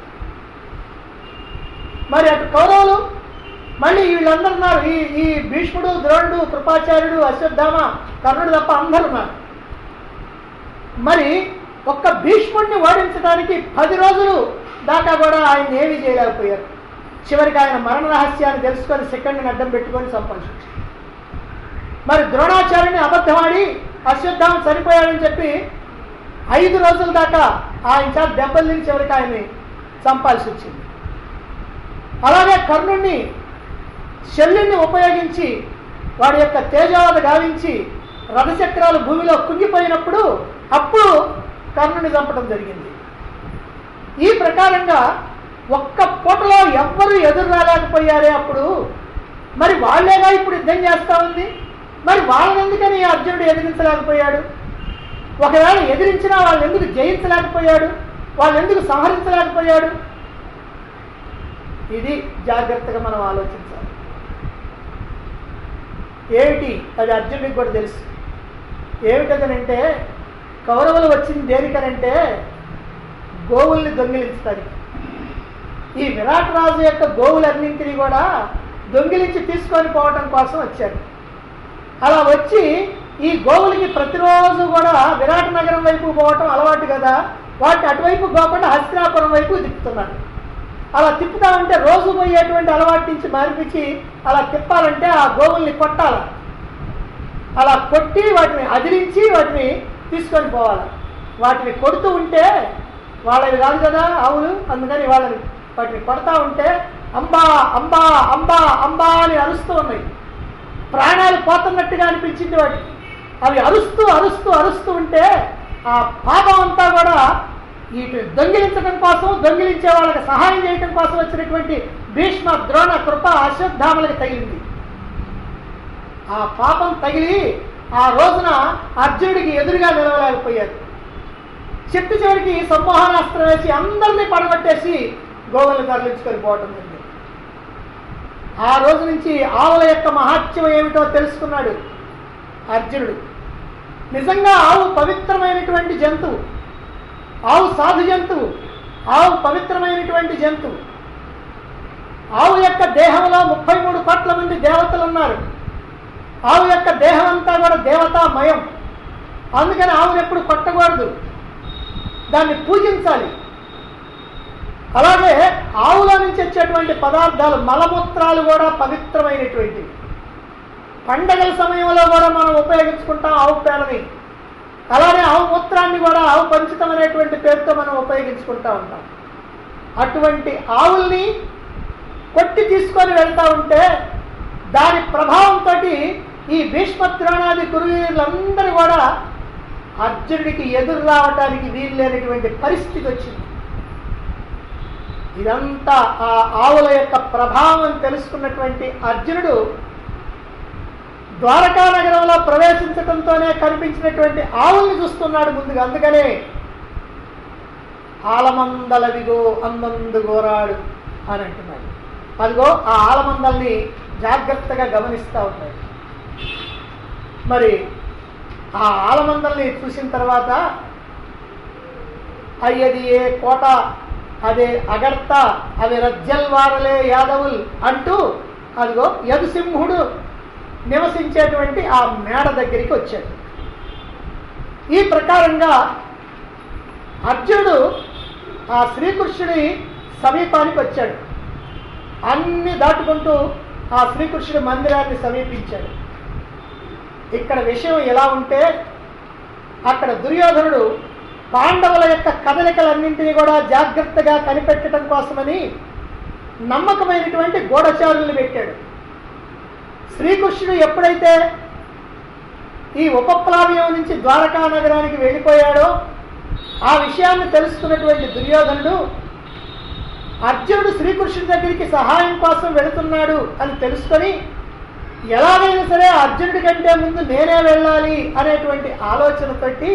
మరి అటు కౌరవులు మళ్ళీ వీళ్ళందరూ ఉన్నారు ఈ ఈ భీష్ముడు ద్రోణుడు కృపాచార్యుడు అశ్వత్థామ కర్ణుడు తప్ప అందరు ఉన్నారు మరి ఒక్క భీష్ముడిని ఓడించడానికి పది రోజులు దాకా కూడా ఆయన ఏమీ చేయలేకపోయారు చివరికి ఆయన మరణ రహస్యాన్ని తెలుసుకొని సెకండ్ని అడ్డం పెట్టుకొని సంపాదించారు మరి ద్రోణాచార్యుని అబద్ధమాడి అశ్వత్థామ చనిపోయాడని చెప్పి ఐదు రోజుల దాకా ఆయన చేత దెబ్బలు తిని చివరికి ఆయన్ని చంపాల్సి వచ్చింది అలాగే కర్ణుణ్ణి శల్యుణ్ణి ఉపయోగించి వాడి యొక్క తేజావత గావించి రథచక్రాలు భూమిలో కుంగిపోయినప్పుడు అప్పుడు కర్ణుని చంపడం జరిగింది ఈ ప్రకారంగా ఒక్క పూటలో ఎవ్వరూ ఎదురు రాలేకపోయారే అప్పుడు మరి వాళ్ళేగా ఇప్పుడు యుద్ధం చేస్తా ఉంది మరి వాళ్ళని ఎందుకని ఈ అర్జునుడు ఎదిరించలేకపోయాడు ఒకవేళ ఎదిరించినా వాళ్ళని ఎందుకు జయించలేకపోయాడు వాళ్ళని ఎందుకు సంహరించలేకపోయాడు ఇది జాగ్రత్తగా మనం ఆలోచించాలి ఏమిటి అది అర్జునుడికి కూడా తెలుసు ఏమిటదనంటే కౌరవులు వచ్చింది దేనికనంటే గోవుల్ని దొంగిలించడానికి ఈ విరాట్ రాజు యొక్క గోవులన్నింటినీ కూడా దొంగిలించి తీసుకొని పోవటం కోసం వచ్చారు అలా వచ్చి ఈ గోవులకి ప్రతిరోజు కూడా విరాట్ నగరం వైపు పోవటం అలవాటు కదా వాటిని అటువైపు పోకుండా హస్తినాపురం వైపు తిప్పుతున్నారు అలా తిప్పుతా ఉంటే రోజు పోయేటువంటి అలవాటు నుంచి మార్పించి అలా తిప్పాలంటే ఆ గోవుల్ని కొట్టాలి అలా కొట్టి వాటిని అదిరించి వాటిని తీసుకొని పోవాలి వాటిని కొడుతూ ఉంటే వాళ్ళవి కాదు కదా ఆవులు అందుకని వాళ్ళని వాటిని కొడతా ఉంటే అంబా అంబా అంబా అంబా అని అరుస్తూ ఉన్నాయి ప్రాణాలు పోతున్నట్టుగా అనిపించింది వాటికి అవి అరుస్తూ అరుస్తూ అరుస్తూ ఉంటే ఆ పాపం అంతా కూడా ఇటు దొంగిలించడం కోసం దొంగిలించే వాళ్ళకి సహాయం చేయడం కోసం వచ్చినటువంటి భీష్మ ద్రోణ కృప అశ్వత్థామలకు తగిలింది ఆ పాపం తగిలి ఆ రోజున అర్జునుడికి ఎదురుగా నిలవలేకపోయారు చెట్టు చివరికి సంమోహనాస్త్రం వేసి అందరినీ పడగొట్టేసి గోవులను తరలించుకొని పోవటం జరిగింది ఆ రోజు నుంచి ఆవుల యొక్క మహాత్యం ఏమిటో తెలుసుకున్నాడు అర్జునుడు నిజంగా ఆవు పవిత్రమైనటువంటి జంతువు ఆవు సాధు జంతువు ఆవు పవిత్రమైనటువంటి జంతువు ఆవు యొక్క దేహంలో ముప్పై మూడు కోట్ల మంది దేవతలు ఉన్నారు ఆవు యొక్క దేహం అంతా కూడా దేవతామయం అందుకని ఆవును ఎప్పుడు కొట్టకూడదు దాన్ని పూజించాలి అలాగే ఆవులో నుంచి వచ్చేటువంటి పదార్థాలు మలమూత్రాలు కూడా పవిత్రమైనటువంటివి పండగల సమయంలో కూడా మనం ఉపయోగించుకుంటాం ఆవు పేడని అలానే ఆవు మూత్రాన్ని కూడా ఆవు పంచితం అనేటువంటి పేరుతో మనం ఉపయోగించుకుంటా ఉంటాం అటువంటి ఆవుల్ని కొట్టి తీసుకొని వెళ్తా ఉంటే దాని ప్రభావంతో ఈ భీష్మద్రోణాది కురువీరులందరూ కూడా అర్జునుడికి ఎదురు రావడానికి వీలు లేనటువంటి పరిస్థితి వచ్చింది ఇదంతా ఆ ఆవుల యొక్క ప్రభావం తెలుసుకున్నటువంటి అర్జునుడు ద్వారకా నగరంలో ప్రవేశించడంతోనే కనిపించినటువంటి ఆవుల్ని చూస్తున్నాడు ముందుగా అందుకనే ఆలమందలవిగో అందందు గోరాడు అని అంటున్నాడు అదిగో ఆ ఆలమందల్ని జాగ్రత్తగా గమనిస్తూ ఉన్నాడు మరి ఆ ఆలమందల్ని చూసిన తర్వాత అయ్యది ఏ కోట అదే అగర్త అవి రజ్జల్వారలే యాదవుల్ అంటూ అదిగో యదుసింహుడు నివసించేటువంటి ఆ మేడ దగ్గరికి వచ్చాడు ఈ ప్రకారంగా అర్జునుడు ఆ శ్రీకృష్ణుడి సమీపానికి వచ్చాడు అన్ని దాటుకుంటూ ఆ శ్రీకృష్ణుడి మందిరాన్ని సమీపించాడు ఇక్కడ విషయం ఎలా ఉంటే అక్కడ దుర్యోధనుడు పాండవుల యొక్క కదలికలన్నింటినీ కూడా జాగ్రత్తగా కనిపెట్టడం కోసమని నమ్మకమైనటువంటి గూఢచారుల్ని పెట్టాడు శ్రీకృష్ణుడు ఎప్పుడైతే ఈ ఉపప్లావ్యం నుంచి ద్వారకా నగరానికి వెళ్ళిపోయాడో ఆ విషయాన్ని తెలుసుకున్నటువంటి దుర్యోధనుడు అర్జునుడు శ్రీకృష్ణుడి దగ్గరికి సహాయం కోసం వెళుతున్నాడు అని తెలుసుకొని ఎలాగైనా సరే అర్జునుడి కంటే ముందు నేనే వెళ్ళాలి అనేటువంటి ఆలోచనతోటి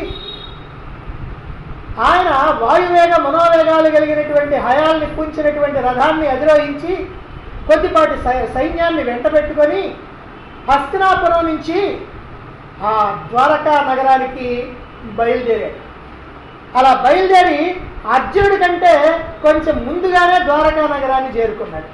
ఆయన వాయువేగ మనోవేగాలు కలిగినటువంటి హయాల్ని పూంచినటువంటి రథాన్ని అధిరోహించి కొద్దిపాటి సై- సైన్యాన్ని వెంట పెట్టుకొని హస్తినాపురం నుంచి ఆ ద్వారకా నగరానికి బయలుదేరాడు అలా బయలుదేరి అర్జునుడి కంటే కొంచెం ముందుగానే ద్వారకా నగరాన్ని చేరుకున్నాడు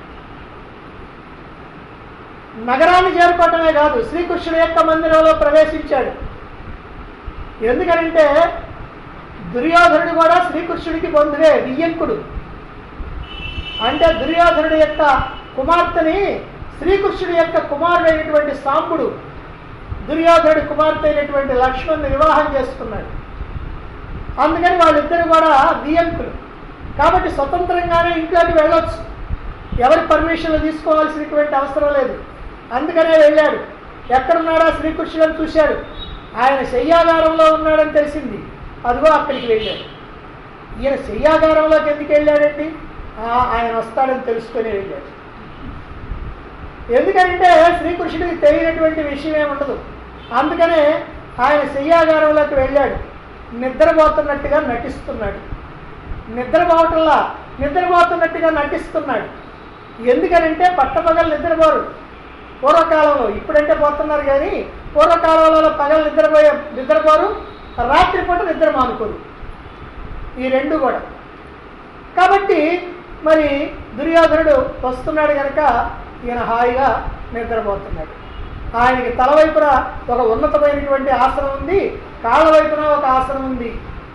నగరాన్ని చేరుకోవటమే కాదు శ్రీకృష్ణుడి యొక్క మందిరంలో ప్రవేశించాడు ఎందుకనంటే దుర్యోధనుడు కూడా శ్రీకృష్ణుడికి బంధువే వియ్యంకుడు అంటే దుర్యోధనుడి యొక్క కుమార్తెని శ్రీకృష్ణుడి యొక్క కుమారుడైనటువంటి సాంబుడు దుర్యోధనుడి కుమార్తె అయినటువంటి లక్ష్మణ్ని వివాహం చేసుకున్నాడు అందుకని వాళ్ళిద్దరు కూడా వియ్యంకులు కాబట్టి స్వతంత్రంగానే ఇంట్లోకి వెళ్ళొచ్చు ఎవరి పర్మిషన్లు తీసుకోవాల్సినటువంటి అవసరం లేదు అందుకనే వెళ్ళాడు ఎక్కడున్నాడా శ్రీకృష్ణుడు చూశాడు ఆయన శయ్యాగారంలో ఉన్నాడని తెలిసింది అదిగో అక్కడికి వెళ్ళాడు ఈయన శయ్యాగారంలోకి ఎందుకు వెళ్ళాడండి ఆ, ఆయన వస్తాడని తెలుసుకొని వెళ్ళాడు ఎందుకంటే శ్రీకృష్ణుడికి తెలియనటువంటి విషయం ఏమి ఉండదు అందుకనే ఆయన శయ్యాగారంలోకి వెళ్ళాడు నిద్రపోతున్నట్టుగా నటిస్తున్నాడు నిద్రపోవటంలా నిద్రపోతున్నట్టుగా నటిస్తున్నాడు ఎందుకనంటే పట్టపగలు నిద్రపోరు పూర్వకాలంలో ఇప్పుడంటే పోతున్నారు కానీ పూర్వకాలంలో పగలు నిద్రపోయే నిద్రపోరు రాత్రిపూట నిద్ర మానుకోరు ఈ రెండు కూడా కాబట్టి మరి దుర్యోధనుడు వస్తున్నాడు కనుక ఈయన హాయిగా నిద్రపోతున్నాడు ఆయనకి తల వైపున ఒక ఉన్నతమైనటువంటి ఆసనం ఉంది కాళ్ళ వైపున ఒక ఆసనం ఉంది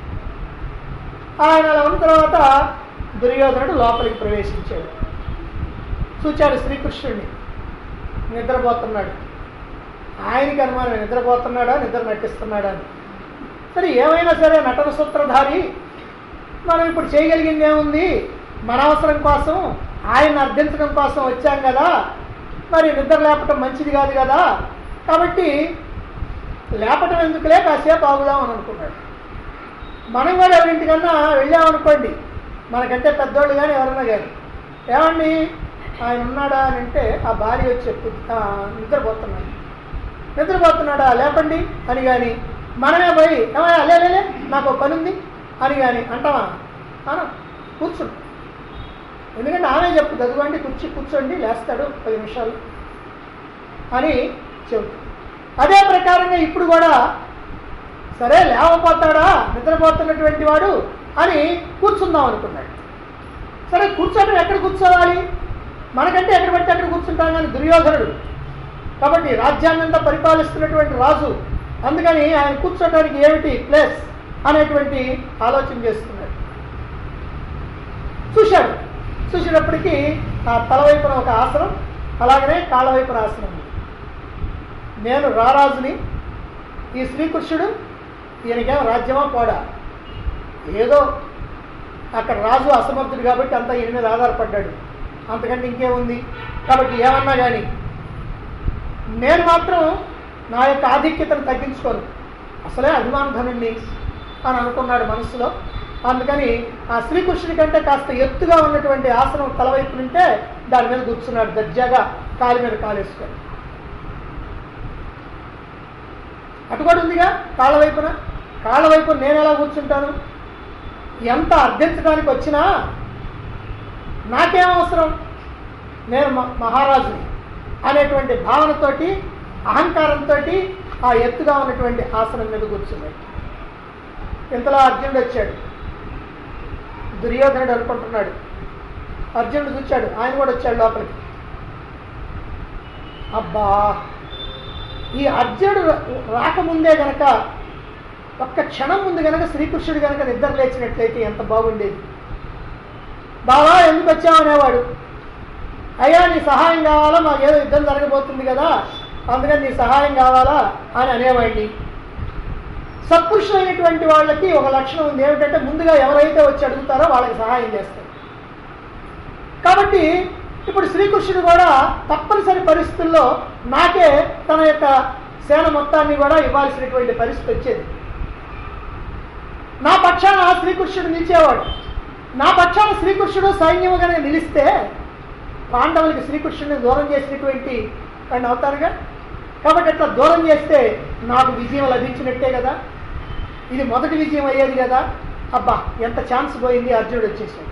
ఆయన అలా ఉన్న తర్వాత దుర్యోధనుడు లోపలికి ప్రవేశించాడు చూచాడు శ్రీకృష్ణుడిని నిద్రపోతున్నాడు ఆయనకి అనుమానం నిద్రపోతున్నాడా నిద్ర నటిస్తున్నాడా అని సరే ఏమైనా సరే నటన సూత్రధారి మనం ఇప్పుడు చేయగలిగింది ఏముంది మన అవసరం కోసం ఆయన అర్థించడం కోసం వచ్చాం కదా మరి నిద్ర లేపటం మంచిది కాదు కదా కాబట్టి లేపటం ఎందుకులే కాసేపు ఆగుదాం అని అనుకున్నాడు మనం కూడా ఎవరింటికన్నా వెళ్ళామనుకోండి మనకంటే పెద్దోళ్ళు కానీ ఎవరన్నా కానీ ఏమండి ఆయన ఉన్నాడా అని అంటే ఆ భార్య వచ్చి చెప్పు "ఆ, నిద్రపోతున్నాడు నిద్రపోతున్నాడా లేపండి అని కానీ మనమే పోయి ఏమయ్యా లే లే, లే నాకు ఒక పని ఉంది అని కానీ అంటావా అనా కూర్చుంటాం ఎందుకంటే ఆమె చెప్పు చదువండి కూర్చి కూర్చోండి లేస్తాడు పది నిమిషాలు అని చెబుతుంది అదే ప్రకారంగా ఇప్పుడు కూడా సరే లేవపోతాడా నిద్రపోతున్నటువంటి వాడు అని కూర్చుందాం అనుకున్నాడు సరే కూర్చోటం ఎక్కడ కూర్చోవాలి మనకంటే ఎక్కడ పడితే అక్కడ కూర్చుంటాం కానీ దుర్యోధనుడు కాబట్టి రాజ్యాన్నంతా పరిపాలిస్తున్నటువంటి రాజు అందుకని ఆయన కూర్చోటానికి ఏమిటి ప్లేస్ అనేటువంటి ఆలోచన చేస్తున్నాడు చూశాడు చూసేటప్పటికి ఆ తల వైపున ఒక ఆసనం అలాగనే కాళ్ళ వైపున ఆసనం ఉంది నేను రారాజుని ఈ శ్రీకృష్ణుడు ఈయనకేమో రాజ్యమా పోడా ఏదో అక్కడ రాజు అసమర్థుడు కాబట్టి అంతా ఈయన మీద ఆధారపడ్డాడు అంతకంటే ఇంకేముంది కాబట్టి ఏమన్నా కానీ నేను మాత్రం నా యొక్క ఆధిక్యతను తగ్గించుకోను అసలే అభిమానధనుణ్ణి అని అనుకున్నాడు మనసులో అందుకని ఆ శ్రీకృష్ణుడి కంటే కాస్త ఎత్తుగా ఉన్నటువంటి ఆసనం తలవైపు ఉంటే దాని మీద కూర్చున్నాడు దర్జాగా కాలి మీద కాలేసుకొని అటు కూడా ఉందిగా కాళ్ళ వైపున కాళ్ళ వైపు నేను ఎలా కూర్చుంటాను ఎంత అర్థించడానికి వచ్చినా నాకేం అవసరం నేను మ- మహారాజుని అనేటువంటి భావనతోటి అహంకారంతో ఆ ఎత్తుగా ఉన్నటువంటి ఆసనం మీద కూర్చున్నాడు ఇంతలో అర్జునుడు వచ్చాడు దుర్యోధనుడు అనుకుంటున్నాడు అర్జునుడు చూచాడు ఆయన కూడా వచ్చాడు లోపలికి అబ్బా ఈ అర్జునుడు రా- రాకముందే గనక ఒక్క క్షణం ముందు గనక శ్రీకృష్ణుడు గనక నిద్ర లేచినట్లయితే ఎంత బాగుండేది బావా ఎందుకు వచ్చావు అనేవాడు అయ్యా నీ సహాయం కావాలా మాకు ఏదో యుద్ధం జరగబోతుంది కదా అందుకని నీ సహాయం కావాలా అని అనేవాడిని సత్పురుషులైనటువంటి వాళ్ళకి ఒక లక్షణం ఉంది ఏమిటంటే ముందుగా ఎవరైతే వచ్చి అడుగుతారో వాళ్ళకి సహాయం చేస్తారు కాబట్టి ఇప్పుడు శ్రీకృష్ణుడు కూడా తప్పనిసరి పరిస్థితుల్లో నాకే తన యొక్క సేన మొత్తాన్ని కూడా ఇవ్వాల్సినటువంటి పరిస్థితి వచ్చేది నా పక్షాన శ్రీకృష్ణుడు నిలిచేవాడు నా పక్షాన శ్రీకృష్ణుడు సైన్యముగానే నిలిస్తే పాండవులకి శ్రీకృష్ణుడిని దూరం చేసినటువంటి వాడిని అవుతారుగా కాబట్టి అట్లా దూరం చేస్తే నాకు విజయం లభించినట్టే కదా ఇది మొదటి విజయం అయ్యేది కదా అబ్బా ఎంత ఛాన్స్ పోయింది అర్జునుడు వచ్చేసాడు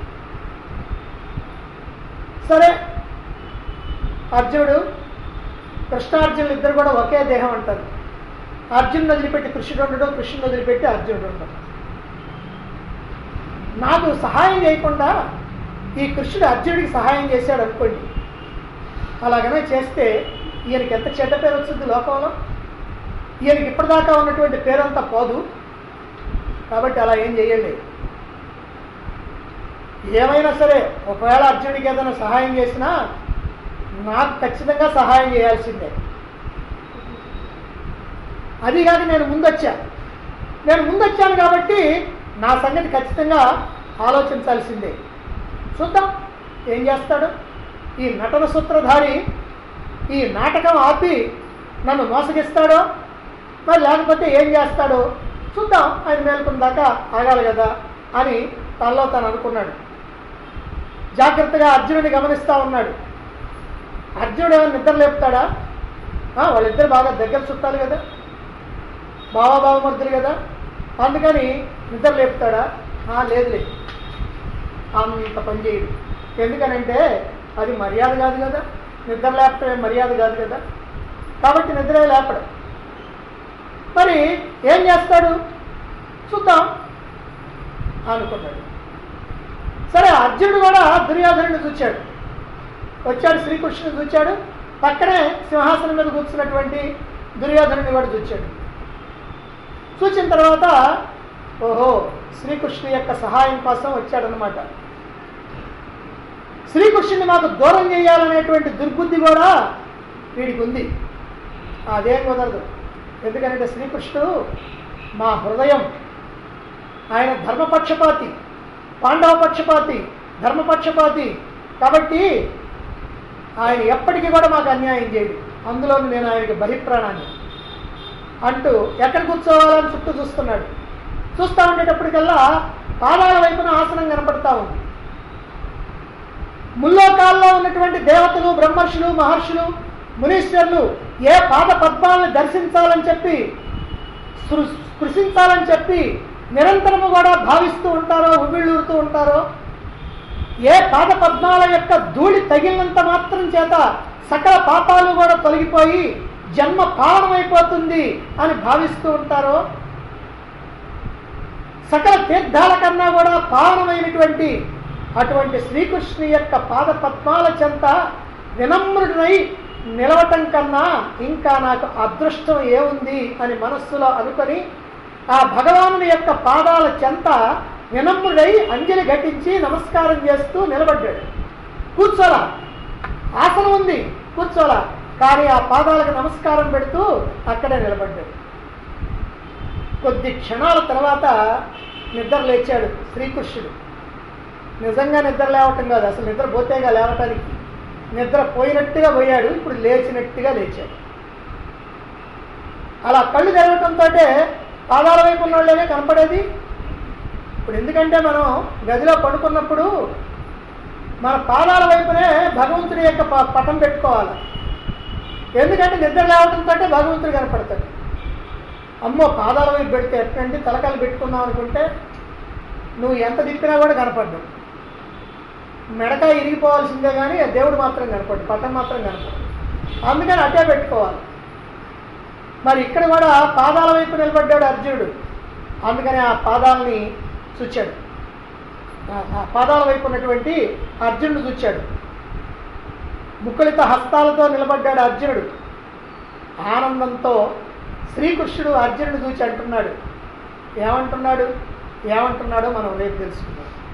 సరే అర్జునుడు కృష్ణార్జునులు ఇద్దరు కూడా ఒకే దేహం అంటారు అర్జునుడు వదిలిపెట్టి కృష్ణుడు ఉండడం కృష్ణుడు వదిలిపెట్టి అర్జునుడు ఉండడం నాకు సహాయం చేయకుండా ఈ కృష్ణుడు అర్జునుడికి సహాయం చేశాడు అనుకోండి అలాగనే చేస్తే ఈయనకి ఎంత చెడ్డ పేరు వచ్చింది లోకంలో ఈయనకి ఇప్పటిదాకా ఉన్నటువంటి పేరంతా పోదు కాబట్టి అలా ఏం చేయలేదు ఏమైనా సరే ఒకవేళ అర్జునుడికి ఏదైనా సహాయం చేసినా నాకు ఖచ్చితంగా సహాయం చేయాల్సిందే అది కాక నేను ముందొచ్చా నేను ముందొచ్చాను కాబట్టి నా సంగతి ఖచ్చితంగా ఆలోచించాల్సిందే చూద్దాం ఏం చేస్తాడు ఈ నటన సూత్రధారి ఈ నాటకం ఆపి నన్ను మోసగిస్తాడో మరి లేకపోతే ఏం చేస్తాడో చూద్దాం ఆయన మేల్కొన్న దాకా ఆగాలి కదా అని తనలో తను అనుకున్నాడు జాగ్రత్తగా అర్జునుడిని గమనిస్తూ ఉన్నాడు అర్జునుడు ఏమైనా నిద్ర లేపుతాడా ఆ, వాళ్ళిద్దరు బాగా దగ్గర చుట్టాలి కదా బావా బావమర్దులు కదా అందుకని నిద్ర లేపుతాడా ఆ, లేదు లేదు అంత పని చేయడు ఎందుకనంటే అది మర్యాద కాదు కదా నిద్ర లేపటమే మర్యాద కాదు కదా కాబట్టి నిద్రే లేపడం మరి ఏం చేస్తాడు చూద్దాం అనుకున్నాడు సరే అర్జునుడు కూడా దుర్యోధనుడిని చూచాడు వచ్చాడు శ్రీకృష్ణుని చూచాడు పక్కనే సింహాసనం మీద కూర్చున్నటువంటి దుర్యోధనుని కూడా చూచాడు చూసిన తర్వాత ఓహో శ్రీకృష్ణుని యొక్క సహాయం కోసం వచ్చాడనమాట శ్రీకృష్ణుని మాకు దూరం చేయాలనేటువంటి దుర్బుద్ధి కూడా వీడికి ఉంది అదేం కుదరదు ఎందుకంటే శ్రీకృష్ణుడు మా హృదయం ఆయన ధర్మపక్షపాతి పాండవ పక్షపాతి ధర్మపక్షపాతి కాబట్టి ఆయన ఎప్పటికీ కూడా మాకు అన్యాయం చేయడు అందులో నేను ఆయనకి బహిప్రాణాన్ని అంటూ ఎక్కడ కూర్చోవాలని చుట్టూ చూస్తున్నాడు చూస్తూ ఉండేటప్పటికల్లా పాదాల వైపున ఆసనం కనపడతా ఉంది ముల్లోకాల్లో ఉన్నటువంటి దేవతలు బ్రహ్మర్షులు మహర్షులు మునీశ్వరులు ఏ పాద పద్మాలను దర్శించాలని చెప్పి స్పృ- స్పృశించాలని చెప్పి నిరంతరము కూడా భావిస్తూ ఉంటారో ఉవ్విళ్ళూరుతూ ఉంటారో ఏ పాద పద్మాల యొక్క ధూళి తగిలినంత మాత్రం చేత సకల పాపాలు కూడా తొలగిపోయి జన్మ పావనమైపోతుంది అని భావిస్తూ ఉంటారో సకల తీర్థాల కన్నా కూడా పావనమైనటువంటి అటువంటి శ్రీకృష్ణు యొక్క పాద పద్మాల చెంత వినమ్రుడినై నిలవటం కన్నా ఇంకా నాకు అదృష్టం ఏముంది అని మనస్సులో అనుకొని ఆ భగవానుని యొక్క పాదాల చెంత వినమ్రుడై అంజలి ఘటించి నమస్కారం చేస్తూ నిలబడ్డాడు కూర్చోలా ఆసనం ఉంది కూర్చోలా కానీ ఆ పాదాలకు నమస్కారం పెడుతూ అక్కడే నిలబడ్డాడు కొద్ది క్షణాల తర్వాత నిద్ర లేచాడు శ్రీకృష్ణుడు నిజంగా నిద్ర లేవటం కాదు అసలు నిద్ర పోతేగా లేవటానికి నిద్ర పోయినట్టుగా పోయాడు ఇప్పుడు లేచినట్టుగా లేచాడు అలా కళ్ళు తెరవటంతో పాదాల వైపు ఉన్న వాళ్ళేనే కనపడేది ఇప్పుడు ఎందుకంటే మనం గదిలో పడుకున్నప్పుడు మన పాదాల వైపునే భగవంతుడి యొక్క ప- పటం పెట్టుకోవాలి ఎందుకంటే నిద్ర లేవటంతో భగవంతుడు కనపడతాడు అమ్మో పాదాల వైపు పెడితే ఎట్లంటే తలకాలు పెట్టుకుందాం అనుకుంటే నువ్వు ఎంత తిప్పినా కూడా కనపడ్డు మెడకాయ ఇరిగిపోవాల్సిందే కానీ ఆ దేవుడు మాత్రం కనపడ్డు పట్టం మాత్రం కనపడదు అందుకని అట్టే పెట్టుకోవాలి మరి ఇక్కడ కూడా పాదాల వైపు నిలబడ్డాడు అర్జునుడు అందుకని ఆ పాదాలని చూచాడు ఆ- ఆ పాదాల వైపు ఉన్నటువంటి అర్జునుడు చూచాడు ముక్కులిత హస్తాలతో నిలబడ్డాడు అర్జునుడు ఆనందంతో శ్రీకృష్ణుడు అర్జునుడు చూచి అంటున్నాడు ఏమంటున్నాడు ఏమంటున్నాడో మనం రేపు తెలుసుకుందాం